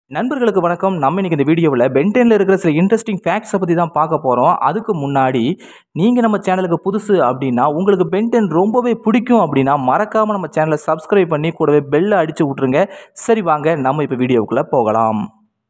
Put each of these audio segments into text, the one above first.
நண்பர்களுக்கு வணக்கம் நம்ம இன்னைக்கு இந்த வீடியோவில் பென்டெனில் இருக்கிற சில இன்ட்ரெஸ்டிங் ஃபேக்ட்ஸை பற்றி தான் பார்க்க போகிறோம் அதுக்கு முன்னாடி நீங்கள் நம்ம சேனலுக்கு புதுசு அப்படின்னா உங்களுக்கு பென்டென் ரொம்பவே பிடிக்கும் அப்படின்னா மறக்காமல் நம்ம சேனலை சப்ஸ்கிரைப் பண்ணி கூடவே பெல்லை அடித்து விட்ருங்க சரி வாங்க நம்ம இப்போ வீடியோவுக்குள்ளே போகலாம்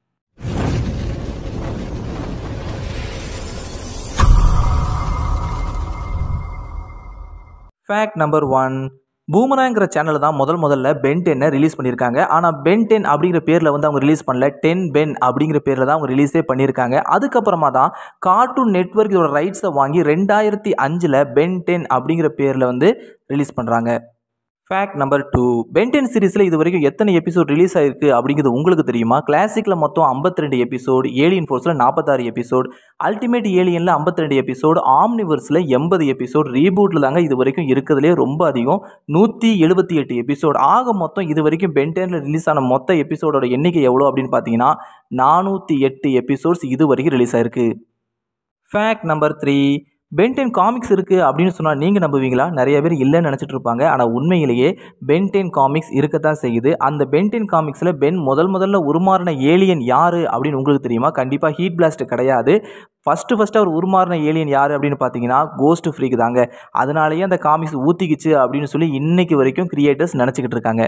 ஃபேக்ட் நம்பர் ஒன் பூமராங்கிற சேனல் தான் முதல் முதல்ல பென் டென்னை ரிலீஸ் பண்ணியிருக்காங்க ஆனால் பென் டென் அப்படிங்கிற பேரில் வந்து அவங்க ரிலீஸ் பண்ணல டென் பென் அப்படிங்கிற பேரில் தான் அவங்க ரிலீஸே பண்ணியிருக்காங்க அதுக்கப்புறமா தான் கார்ட்டூன் நெட்ஒர்க் இதோட ரைட்ஸை வாங்கி ரெண்டாயிரத்தி அஞ்சில் பென் டென் அப்படிங்கிற பேரில் வந்து ரிலீஸ் பண்ணுறாங்க ஃபேக்ட் நம்பர் டூ பென்டென் சீரிஸில் இது வரைக்கும் எத்தனை எபிசோட் ரிலீஸ் ஆயிருக்கு அப்படிங்கிறது உங்களுக்கு தெரியுமா கிளாசிக்கில் மொத்தம் 52 ரெண்டு எபிசோடு ஏலியன் ஃபோர்ஸில் நாற்பத்தாறு எபிசோட் அல்டிமேட் ஏலியனில் 52 ரெண்டு எபிசோடு ஆம்னிவர்ஸில் எண்பது எபிசோட் ரீபூட்டில் தாங்க இது வரைக்கும் இருக்கிறதுலே ரொம்ப அதிகம் நூற்றி எழுபத்தி எட்டு எபிசோட் ஆக மொத்தம் இது வரைக்கும் பென்டெனில் ரிலீஸ் ஆன மொத்த எபிசோடோட எண்ணிக்கை எவ்வளோ அப்படின்னு பார்த்தீங்கன்னா நானூற்றி எட்டு எபிசோட்ஸ் இது வரைக்கும் ரிலீஸ் ஆயிருக்கு fact number three ben ten comics இருக்குது அப்படின்னு சொன்னால் நீங்கள் நம்புவீங்களா நிறைய பேர் இல்லைன்னு நினச்சிட்டு இருப்பாங்க ஆனால் உண்மையிலேயே பென்டென் காமிக்ஸ் இருக்கத்தான் செய்யுது அந்த பென்டென் காமிக்ஸில் பென் முதல் முதல்ல உருமாறின ஏலியன் யார் அப்படின்னு உங்களுக்கு தெரியுமா கண்டிப்பாக ஹீட் பிளாஸ்ட் கிடையாது ஃபஸ்ட்டு ஃபஸ்ட்டு அவர் உருமாறின ஏலியன் யார் அப்படின்னு பார்த்தீங்கன்னா கோஸ்ட் ஃப்ரீக் தாங்க அதனாலேயே அந்த காமிக்ஸ் ஊற்றிக்கிச்சு அப்படின்னு சொல்லி இன்னைக்கு வரைக்கும் கிரியேட்டர்ஸ் நினச்சிக்கிட்டு இருக்காங்க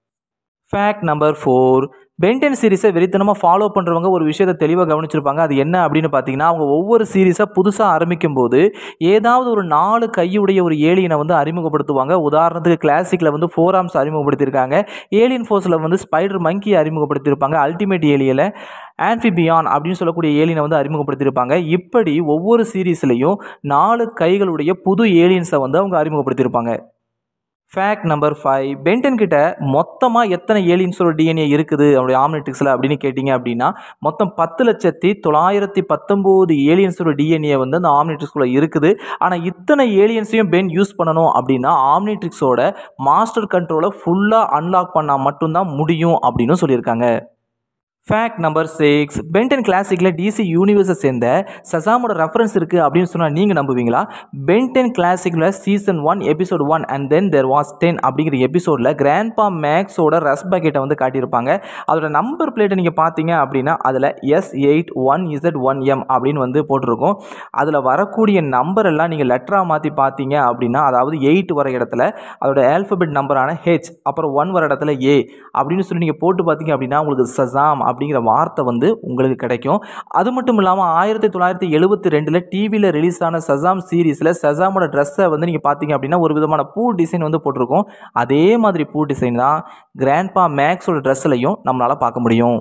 ஃபேக்ட் நம்பர் ஃபோர் பென்டென் சீரிஸை வெறித்தனமாக ஃபாலோ பண்ணுறவங்க ஒரு விஷயத்தை தெளிவாக கவனிச்சிருப்பாங்க அது என்ன அப்படின்னு பார்த்தீங்கன்னா அவங்க ஒவ்வொரு சீரிஸாக புதுசாக ஆரம்பிக்கும் போது ஏதாவது ஒரு நாலு கையுடைய ஒரு ஏலியனை வந்து அறிமுகப்படுத்துவாங்க உதாரணத்துக்கு கிளாசிக்கில் வந்து ஃபோர் ஆர்ம்ஸ் அறிமுகப்படுத்தியிருக்காங்க ஏலியன் ஃபோர்ஸில் வந்து ஸ்பைடர் மங்கி அறிமுகப்படுத்தியிருப்பாங்க அல்டிமேட் ஏலியில் ஆன்ஃபிபியான் அப்படின்னு சொல்லக்கூடிய ஏலியனை வந்து அறிமுகப்படுத்தியிருப்பாங்க இப்படி ஒவ்வொரு சீரீஸ்லையும் நாலு கைகளுடைய புது ஏலியன்ஸை வந்து அவங்க அறிமுகப்படுத்தியிருப்பாங்க ஃபேக்ட் நம்பர் ஃபைவ் பென்டன் கிட்ட மொத்தமாக எத்தனை ஏலியன்ஸோட டிஎன்ஏ இருக்குது அவருடைய ஆம்னெட்டிக்ஸில் அப்படின்னு கேட்டிங்க அப்படின்னா மொத்தம் பத்து லட்சத்தி தொள்ளாயிரத்தி பத்தொம்போது ஏலியன்ஸோட டிஎன்ஏ வந்து அந்த ஆம்னெட்டிக்ஸ்குள்ளே இருக்குது ஆனால் இத்தனை ஏலியன்ஸையும் பென் யூஸ் பண்ணணும் அப்படின்னா ஆம்னெட்டிக்ஸோட மாஸ்டர் கண்ட்ரோலை ஃபுல்லாக அன்லாக் பண்ணால் மட்டும்தான் முடியும் அப்படின்னு சொல்லியிருக்காங்க ஃபேக்ட் நம்பர் சிக்ஸ் பென்டென் கிளாசிக்கில் டிசி யூனிவர்ஸை சேர்ந்த சசாமோட ரெஃபரன்ஸ் இருக்குது அப்படின்னு சொன்னால் நீங்கள் நம்புவீங்களா பென்டென் கிளாசிக்கில் season one episode one and then there was ten அப்படிங்கிற எபிசோடில் கிராண்ட்பா மேக்ஸோட ரஸ் பக்கெட்டை வந்து காட்டியிருப்பாங்க அதோட நம்பர் பிளேட்டை நீங்கள் பார்த்தீங்க அப்படின்னா அதில் S eight one Z one M அப்படின்னு வந்து போட்டிருக்கும் அதில் வரக்கூடிய நம்பர் எல்லாம் நீங்கள் லெட்டராக மாற்றி பார்த்தீங்க அப்படின்னா அதாவது எயிட் வர இடத்துல அதோட ஆல்ஃபபெட் நம்பரான ஹெச் அப்புறம் ஒன் வர இடத்துல ஏ அப்படின்னு சொல்லி நீங்கள் போட்டு பார்த்தீங்க அப்படின்னா உங்களுக்கு சசாம் அப்படிங்கிற வார்த்தை வந்து உங்களுக்கு கிடைக்கும் அது மட்டும் இல்லாமல் ஆயிரத்தி தொள்ளாயிரத்தி எழுபத்தி ரெண்டில் டிவியில் ரிலீஸ் ஆன சசாம் சீரீஸில் சசாமோட ட்ரெஸ்ஸை வந்து நீங்கள் பார்த்தீங்க அப்படின்னா ஒரு விதமான பூ டிசைன் வந்து போட்டிருக்கோம் அதே மாதிரி பூ டிசைன் தான் கிராண்ட்பா மேக்ஸோட ட்ரெஸ்ஸிலையும் நம்மளால் பார்க்க முடியும்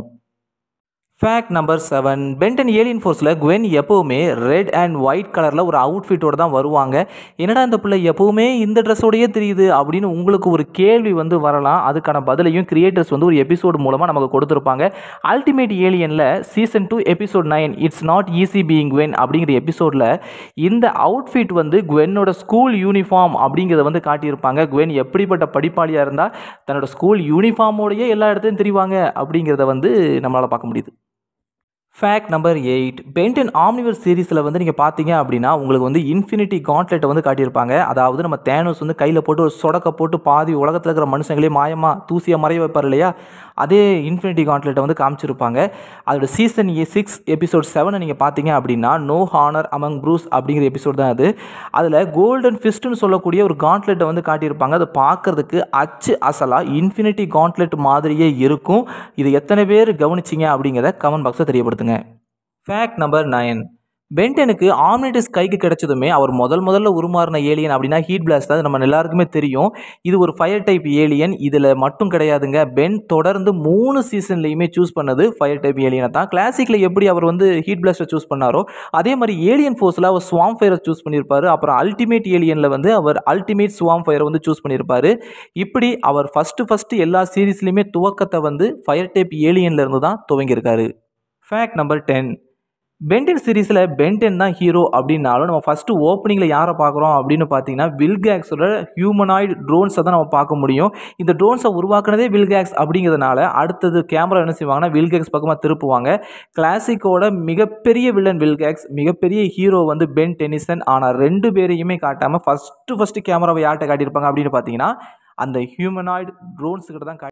fact number seven Ben Ten alien ஃபோர்ஸில் குவென் எப்போவுமே ரெட் அண்ட் ஒயிட் கலரில் ஒரு அவுட்ஃபிட்டோடு தான் வருவாங்க என்னடா இந்த பிள்ளை எப்போவுமே இந்த ட்ரெஸ்ஸோடையே தெரியுது அப்படின்னு உங்களுக்கு ஒரு கேள்வி வந்து வரலாம் அதுக்கான பதிலையும் கிரியேட்டர்ஸ் வந்து ஒரு எபிசோடு மூலமாக நமக்கு கொடுத்துருப்பாங்க அல்டிமேட் ஏலியனில் season two episode nine it's not easy being Gwen அப்படிங்கிற எபிசோடில் இந்த அவுட்ஃபிட் வந்து குவென்னோட ஸ்கூல் யூனிஃபார்ம் அப்படிங்கிறத வந்து காட்டியிருப்பாங்க குவென் எப்படிப்பட்ட படிப்பாளியாக இருந்தால் தன்னோட ஸ்கூல் யூனிஃபார்மோடையே எல்லா இடத்தையும் தெரிவாங்க அப்படிங்கிறத வந்து நம்மளால் பார்க்க முடியுது fact number eight Ben Ten Omniverse சீரிஸில் வந்து நீங்கள் பார்த்தீங்க அப்படின்னா உங்களுக்கு வந்து இன்ஃபினிட்டி காண்ட்லெட்டை வந்து காட்டியிருப்பாங்க அதாவது நம்ம தேனோஸ் வந்து கையில் போட்டு ஒரு சொடக்க போட்டு பாதி உலகத்தில் இருக்கிற மனுஷங்களே மாயமாக தூசியாக மறைய வைப்பார் இல்லையா அதே இன்ஃபினிட்டி காண்ட்லெட்டை வந்து காமிச்சிருப்பாங்க அதோட சீசன் ஏ சிக்ஸ் எபிசோட் செவனை நீங்கள் பார்த்தீங்க அப்படின்னா நோ ஹானர் அமங் ப்ரூஸ் அப்படிங்கிற எபிசோட் தான் அது அதில் கோல்டன் ஃபிஸ்ட்னு சொல்லக்கூடிய ஒரு காண்ட்லெட்டை வந்து காட்டியிருப்பாங்க அதை பார்க்கறதுக்கு அச்சு அசலாக இன்ஃபினிட்டி காண்ட்லெட் மாதிரியே இருக்கும் இது எத்தனை பேர் கவனிச்சிங்க அப்படிங்கிறத கமெண்ட் பாக்ஸில் தெரியப்படுத்துங்க ஃபேக்ட் நம்பர் நைன் பென்டனுக்கு ஆம்னிட்டிஸ் கைக்கு கிடைச்சதுமே அவர் முதல் முதல்ல உருமாறின ஏலியன் அப்படின்னா ஹீட் பிளாஸ்ட் தான் நம்ம எல்லாருக்குமே தெரியும் இது ஒரு ஃபயர் டைப் ஏலியன் இதில் மட்டும் கிடையாதுங்க பென் தொடர்ந்து மூணு சீசன்லையுமே சூஸ் பண்ணது ஃபயர் டைப் ஏலியனை தான் கிளாசிக்கில் எப்படி அவர் வந்து ஹீட் பிளாஸ்ட்டை சூஸ் பண்ணாரோ அதே மாதிரி ஏலியன் ஃபோர்ஸில் அவர் ஸ்வாம் ஃபயரை சூஸ் பண்ணியிருப்பாரு அப்புறம் அல்டிமேட் ஏலியனில் வந்து அவர் அல்டிமேட் ஸ்வாம் ஃபயரை வந்து சூஸ் பண்ணியிருப்பாரு இப்படி அவர் ஃபஸ்ட்டு ஃபஸ்ட்டு எல்லா சீரீஸ்லையுமே துவக்கத்தை வந்து ஃபயர் டைப் ஏலியன்ல இருந்து தான் துவங்கியிருக்காரு ஃபேக்ட் நம்பர் டென் பென்டென் சீரீஸில் பென்டென் தான் ஹீரோ அப்படின்னாலும் நம்ம ஃபஸ்ட்டு ஓப்பனிங்கில் யாரை பார்க்குறோம் அப்படின்னு பார்த்தீங்கன்னா வில்கேக்ஸோட ஹியூமனாய்டு ட்ரோன்ஸை தான் நம்ம பார்க்க முடியும் இந்த ட்ரோன்ஸை உருவாக்குனதே வில்கேக்ஸ் அப்படிங்கிறதுனால அடுத்தது கேமரா என்ன செய்வாங்கன்னா வில்கேக்ஸ் பக்கமாக திருப்புவாங்க கிளாசிக்கோட மிகப்பெரிய வில்லன் வில்கேக்ஸ் மிகப்பெரிய ஹீரோ வந்து பென் டெனிசன் ஆனால் ரெண்டு பேரையுமே காட்டாமல் ஃபஸ்ட்டு ஃபஸ்ட்டு கேமராவை யார்கிட்ட காட்டியிருப்பாங்க அப்படின்னு பார்த்தீங்கன்னா அந்த ஹியூமனாய்டு ட்ரோன்ஸுக்கிட்ட தான் காட்டி